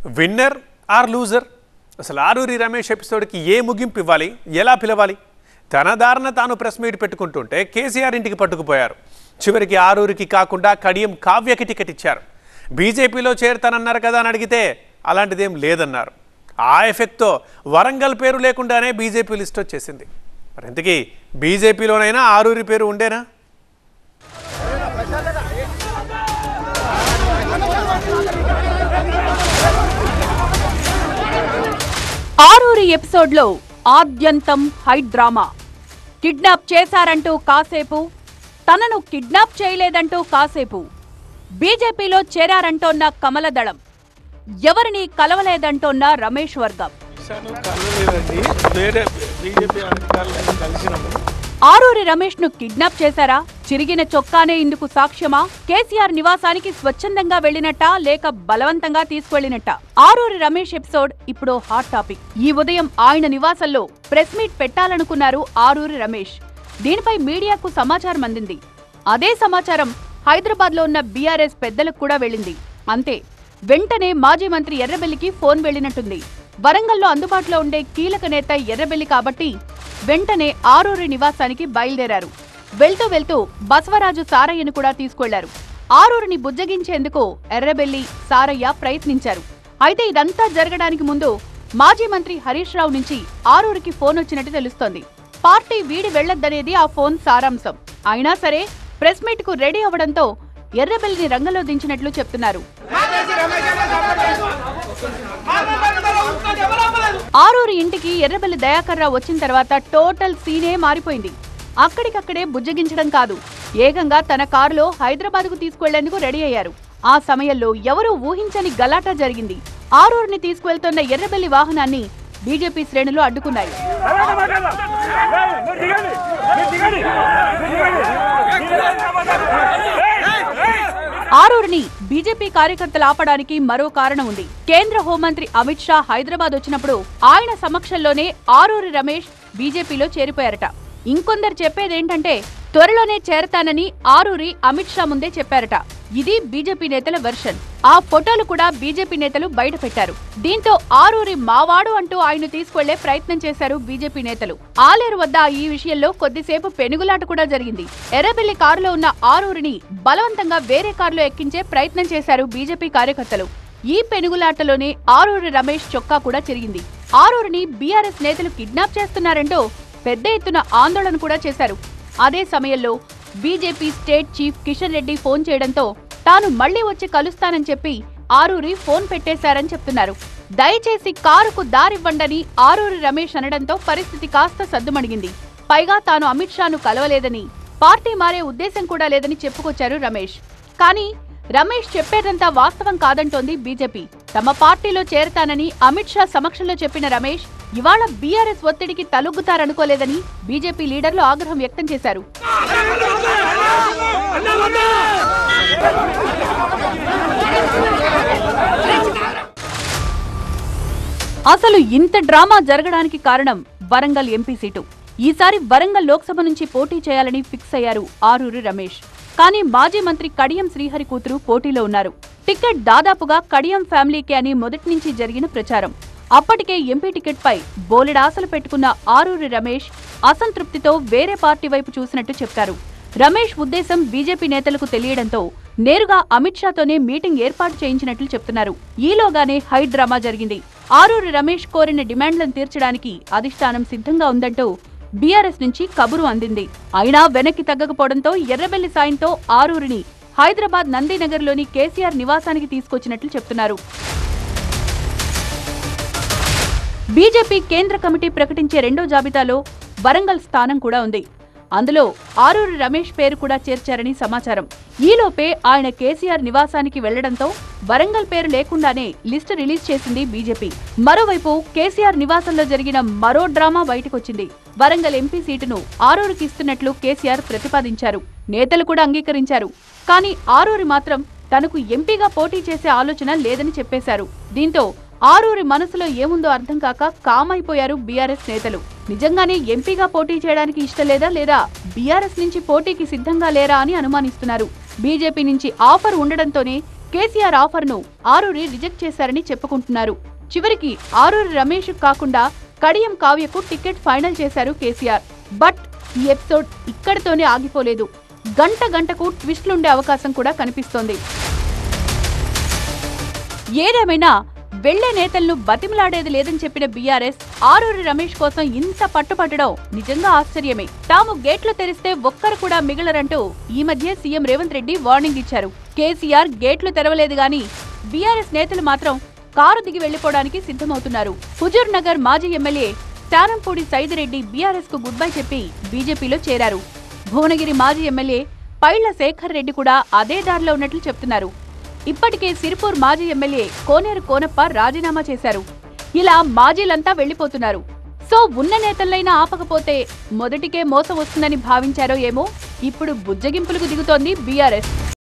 winner or loser అసలు ఆరూరి రమేష్ ఎపిసోడ్కి ఏ ముగింపు ఇవ్వాలి ఎలా పిలవాలి తన దారిన తాను ప్రెస్ మీట్ పెట్టుకుంటుంటే కేసీఆర్ ఇంటికి పట్టుకుపోయారు చివరికి ఆరూరికి కాకుండా కడియం కావ్యకి టికెట్ ఇచ్చారు బీజేపీలో చేరుతానన్నారు కదా అని అడిగితే అలాంటిదేం లేదన్నారు ఆ ఎఫెక్ట్తో వరంగల్ పేరు లేకుండానే బీజేపీ లిస్ట్ వచ్చేసింది మరి ఇంతకీ బీజేపీలోనైనా ఆరూరి పేరు ఉండేనా ఆరూరి ఎపిసోడ్లో ఆద్యంతం హై డ్రామా కిడ్నాప్ చేశారంటూ కాసేపు తనను కిడ్నాప్ చేయలేదంటూ కాసేపు బీజేపీలో చేరారంటోన్న కమలదళం ఎవరిని కలవలేదంటోన్న రమేష్ వర్గం ఇషాను కలవలేదండి వేరే బీజేపీ అధికారులను కలిసినాము ఆరూరి రమేష్ ను కిడ్నాప్ చేశారా చిరిగిన చొక్కానే ఇందుకు సాక్ష్యమా కేసీఆర్ నివాసానికి స్వచ్ఛందంగా వెళ్లినట్టా లేక బలవంతంగా తీసుకువెళ్లినట్టా ఆరూరి రమేష్ ఎపిసోడ్ ఇప్పుడు హాట్ టాపిక్ ఈ ఉదయం ఆయన నివాసంలో ప్రెస్ మీట్ పెట్టాలనుకున్నారు ఆరూరి రమేష్ దీనిపై మీడియాకు సమాచారం అందింది అదే సమాచారం హైదరాబాద్ లో ఉన్న బీఆర్ఎస్ పెద్దలకు కూడా వెళ్ళింది అంతే వెంటనే మాజీ మంత్రి ఎర్రబెల్లికి ఫోన్ వెళ్లినట్టుంది వరంగల్లో అందుబాటులో ఉండే కీలక నేత ఎర్రబెల్లి కాబట్టి వెంటనే ఆరూరి నివాసానికి బయలుదేరారు వెళ్తూ వెళ్తూ బసవరాజు సారయ్యను కూడా తీసుకెళ్లారు ఆరూరిని బుజ్జగించేందుకు ఎర్రబెల్లి సారయ్య ప్రయత్నించారు అయితే ఇదంతా జరగడానికి ముందు మాజీ మంత్రి హరీష్ రావు నుంచి ఆరూరికి ఫోన్ వచ్చినట్టు తెలుస్తోంది పార్టీ వీడి వెళ్లొద్దనేది ఆ ఫోన్ సారాంశం అయినా సరే ప్రెస్ మీట్ కు రెడీ అవడంతో ఎర్రబెల్లిని రంగంలో దించినట్లు చెప్తున్నారు ఆరూరి ఇంటికి ఎర్రబెల్లి దయాకర్ రావు వచ్చిన తర్వాత టోటల్ సీనే మారిపోయింది అక్కడికక్కడే బుజ్జగించడం కాదు ఏకంగా తన కారులో హైదరాబాద్ కు తీసుకువెళ్లేందుకు రెడీ అయ్యారు ఆ సమయంలో ఎవరూ ఊహించని గలాటా జరిగింది ఆరూరిని తీసుకువెళ్తున్న ఎర్రబెల్లి వాహనాన్ని బీజేపీ శ్రేణులు అడ్డుకున్నాయి ఆరూరిని బీజేపీ కార్యకర్తలు ఆపడానికి మరో కారణం ఉంది కేంద్ర హోంమంత్రి అమిత్ షా హైదరాబాద్ వచ్చినప్పుడు ఆయన సమక్షంలోనే ఆరూరి రమేష్ బీజేపీలో చేరిపోయారట ఇంకొందరు చెప్పేదేంటంటే త్వరలోనే చేరతానని ఆరూరి అమిత్ షా ముందే చెప్పారట ఇది బీజేపీ నేతల వెర్షన్ ఆ ఫోటోలు కూడా బీజేపీ నేతలు బయట పెట్టారు దీంతో ఆరూరి మావాడు అంటూ ఆయన తీసుకెళ్లే ప్రయత్నం చేశారు బీజేపీ నేతలు ఆలేరు వద్ద ఈ విషయంలో కొద్దిసేపు పెనుగులాట కూడా జరిగింది ఎర్రబెల్లి కారులో ఉన్న ఆరూరిని బలవంతంగా వేరే కారులో ఎక్కించే ప్రయత్నం చేశారు బీజేపీ కార్యకర్తలు ఈ పెనుగులాటలోనే ఆరూరి రమేష్ చొక్కా కూడా చెరిగింది ఆరూరిని బీఆర్ఎస్ నేతలు కిడ్నాప్ చేస్తున్నారంటూ పెద్ద ఎత్తున ఆందోళన కూడా చేశారు అదే సమయంలో BJP state chief Kishan Reddy phone చేయడంతో తాను మళ్లీ వచ్చి కలుస్తానని చెప్పి ఆరూరి ఫోన్ పెట్టేశారని చెప్తున్నారు దయచేసి కారుకు దారివ్వండని ఆరూరి రమేష్ అనడంతో పరిస్థితి కాస్త సద్దుమణిగింది పైగా తాను అమిత్ షాను కలవలేదని పార్టీ మారే ఉద్దేశం కూడా లేదని చెప్పుకొచ్చారు రమేష్ కానీ రమేష్ చెప్పేదంతా వాస్తవం కాదంటోంది బీజేపీ తమ పార్టీలో చేరతానని అమిత్ షా సమక్షంలో చెప్పిన రమేష్ ఇవాళ బీఆర్ఎస్ ఒత్తిడికి తలొగ్గుతారనుకోలేదని బీజేపీ లీడర్లు ఆగ్రహం వ్యక్తం చేశారు అసలు ఇంత డ్రామా జరగడానికి కారణం వరంగల్ ఎంపీ సీటు ఈసారి వరంగల్ లోక్సభ నుంచి పోటీ చేయాలని ఫిక్స్ అయ్యారు ఆరూరి రమేష్ కానీ మాజీ మంత్రి కడియం శ్రీహరి కూతురు పోటీలో ఉన్నారు టికెట్ దాదాపుగా కడియం ఫ్యామిలీకే అని మొదటి నుంచి జరిగిన ప్రచారం అప్పటికే ఎంపీ టికెట్ పై బోలెడాశలు పెట్టుకున్న ఆరూరి రమేష్ అసంతృప్తితో వేరే పార్టీ వైపు చూసినట్టు చెప్పారు రమేష్ ఉద్దేశం బీజేపీ నేతలకు తెలియడంతో నేరుగా అమిత్ షాతోనే మీటింగ్ ఏర్పాటు చేయించినట్లు చెప్తున్నారు ఈలోగానే హై డ్రామా జరిగింది ఆరూరి రమేష్ కోరిన డిమాండ్లను తీర్చడానికి అధిష్టానం సిద్ధంగా ఉందంటూ బీఆర్ఎస్ నుంచి కబురు అందింది అయినా వెనక్కి తగ్గకపోవడంతో ఎర్రబెల్లి సాయంతో ఆరూరిని హైదరాబాద్ నందీనగర్లోని కేసీఆర్ నివాసానికి తీసుకొచ్చినట్లు చెప్తున్నారు బీజేపీ కేంద్ర కమిటీ ప్రకటించే రెండో జాబితాలో వరంగల్ స్థానం కూడా ఉంది అందులో ఆరూరి రమేష్ పేరు కూడా చేర్చారని సమాచారం ఈలోపే ఆయన కేసీఆర్ నివాసానికి వెళ్లడంతో వరంగల్ పేరు లేకుండానే లిస్టు రిలీజ్ చేసింది బీజేపీ మరోవైపు కేసీఆర్ నివాసంలో జరిగిన మరో డ్రామా బయటకొచ్చింది వరంగల్ ఎంపీ సీటును ఆరూరికి ఇస్తున్నట్లు కేసీఆర్ ప్రతిపాదించారు నేతలు కూడా అంగీకరించారు కానీ ఆరూరి మాత్రం తనకు ఎంపీగా పోటీ చేసే ఆలోచన లేదని చెప్పేశారు దీంతో ఆరూరి మనసులో ఏముందో అర్థం కాక కామైపోయారు బీఆర్ఎస్ నేతలు నిజంగానే ఎంపీగా పోటీ చేయడానికి ఇష్టం లేదా లేదా బీఆర్ఎస్ నుంచి పోటీకి సిద్ధంగా లేరా అని అనుమానిస్తున్నారు బీజేపీ నుంచి ఆఫర్ ఉండడంతోనే కేసీఆర్ ఆఫర్ను ఆరూరి రిజెక్ట్ చేశారని చెప్పుకుంటున్నారు చివరికి ఆరూరి రమేష్ కాకుండా కడియం కావ్యకు టికెట్ ఫైనల్ చేశారు కేసీఆర్ బట్ ఈ ఎపిసోడ్ ఇక్కడితోనే ఆగిపోలేదు గంట గంటకు ట్విస్ట్లుండే అవకాశం కూడా కనిపిస్తోంది ఏదేమైనా వెళ్లే నేతలను బతిమలాడేది లేదని చెప్పిన బీఆర్ఎస్ ఆరూరి రమేష్ కోసం ఇంత పట్టుపట్టడం నిజంగా ఆశ్చర్యమే తాము గేట్లు తెరిస్తే ఒక్కరు కూడా మిగలరంటూ ఈ మధ్య సీఎం రేవంత్ రెడ్డి వార్నింగ్ ఇచ్చారు కేసీఆర్ గేట్లు తెరవలేదు గాని బీఆర్ఎస్ నేతలు మాత్రం కారు దిగి వెళ్లిపోవడానికి సిద్ధమవుతున్నారు హుజూర్ నగర్ మాజీ ఎమ్మెల్యే శానంపూడి సైదిరెడ్డి బీఆర్ఎస్ కు గుడ్ బై చెప్పి బీజేపీలో చేరారు భువనగిరి మాజీ ఎమ్మెల్యే పైళ్ల శేఖర్ రెడ్డి కూడా అదే దారిలో ఉన్నట్లు చెప్తున్నారు ఇప్పటికే సిరిపూర్ మాజీ ఎమ్మెల్యే కోనేరు కోనప్ప రాజీనామా చేశారు ఇలా మాజీలంతా వెళ్లిపోతున్నారు సో ఉన్న నేతలైనా ఆపకపోతే మొదటికే మోసం వస్తుందని భావించారో ఏమో ఇప్పుడు బుజ్జగింపులకు దిగుతోంది బీఆర్ఎస్